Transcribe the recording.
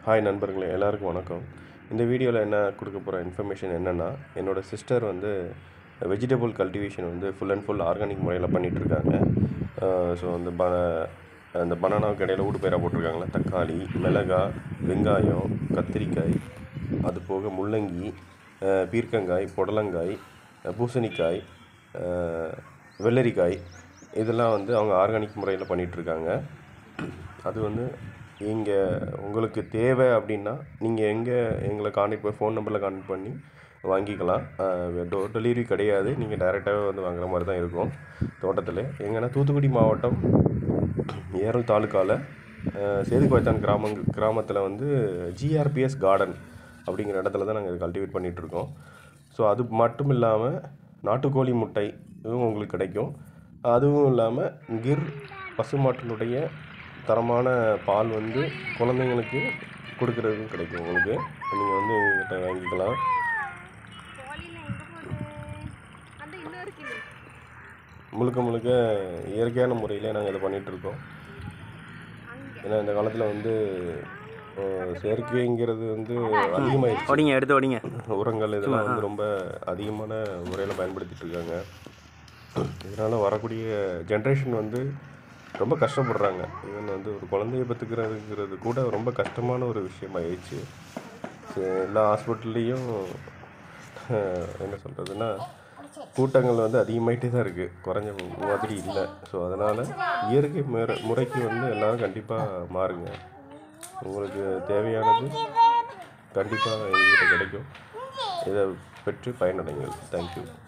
hi நண்பர்களே எல்லாருக்கும் வணக்கம் இந்த வீடியோவில் என்ன கொடுக்க போகிற இன்ஃபர்மேஷன் என்னென்னா என்னோடய சிஸ்டர் வந்து வெஜிடபிள் கல்டிவேஷன் வந்து ஃபுல் அண்ட் ஃபுல் ஆர்கானிக் முறையில் பண்ணிகிட்ருக்காங்க ஸோ அந்த ப அந்த பனானாவுக்கு இடையில ஊடு பயிராக போட்டிருக்காங்களே தக்காளி மிளகாய் வெங்காயம் கத்திரிக்காய் அது போக முள்ளங்கி அஹ், பீர்க்கங்காய் புடலங்காய் அஹ், பூசணிக்காய் அஹ், வெள்ளரிக்காய் இதெல்லாம் வந்து அவங்க ஆர்கானிக் முறையில் பண்ணிகிட்ருக்காங்க அது வந்து இங்கே உங்களுக்கு தேவை அப்படின்னா நீங்கள் எங்கே எங்களை கான்டெக்ட் பண்ணி ஃபோன் நம்பரில் கான்டெக்ட் பண்ணி வாங்கிக்கலாம் டோர் டெலிவரி கிடையாது நீங்கள் டைரெக்டாகவே வந்து வாங்குற மாதிரி தான் இருக்கும் தோட்டத்தில் எங்கன்னா தூத்துக்குடி மாவட்டம் ஏரல் தாலுக்காவில் சேதுக்குவாய்த்தான் கிராமங் கிராமத்தில் வந்து ஜிஆர்பிஎஸ் கார்டன் அப்படிங்கிற இடத்துல தான் நாங்கள் கல்டிவேட் பண்ணிகிட்ருக்கோம் ஸோ அது மட்டும் இல்லாமல் நாட்டுக்கோழி முட்டை இதுவும் உங்களுக்கு கிடைக்கும் அதுவும் இல்லாமல் கிர் பசுமாட்டினுடைய தரமான பால் வந்து குழந்தைங்களுக்கு கொடுக்குறதுக்கும் கிடைக்கும் உங்களுக்கு நீங்கள் வந்து எங்கள்கிட்ட வாங்கிக்கலாம் கோழில எங்க போகுது அந்த இன்னொரு கிளி முழுக்க முழுக்க இயற்கையான முறையில் நாங்கள் இதை பண்ணிகிட்ருக்கோம் அங்க ஏன்னா இந்த காலத்தில் வந்து அஹ், செயற்கைங்கிறது வந்து அதிகமாகிடுச்சு ஓடிங்க எடுத்து ஓடிங்க உரங்கள் இதெல்லாம் வந்து ரொம்ப அதிகமான முறையில் பயன்படுத்திட்டு இருக்காங்க இதனால் வரக்கூடிய ஜென்ரேஷன் வந்து ரொம்ப கஷ்டப்படுறாங்க ஈவன் வந்து ஒரு குழந்தைய பெற்றுக்கிறதுங்கிறது கூட ரொம்ப கஷ்டமான ஒரு விஷயமாயிடுச்சு சரி, எல்லா ஹாஸ்பிட்டல்லையும் என்ன சொல்கிறதுன்னா கூட்டங்கள் வந்து அதிகமாயிட்டே தான் இருக்குது குறைஞ்ச மாதிரி இல்லை ஸோ அதனால் இயற்கை முறை முறைக்கு வந்து எல்லோரும் கண்டிப்பாக மாறுங்க உங்களுக்கு தேவையானது கண்டிப்பாக எங்ககிட்ட கிடைக்கும் இதை பெற்று பயனடைங்கள் தேங்க்யூ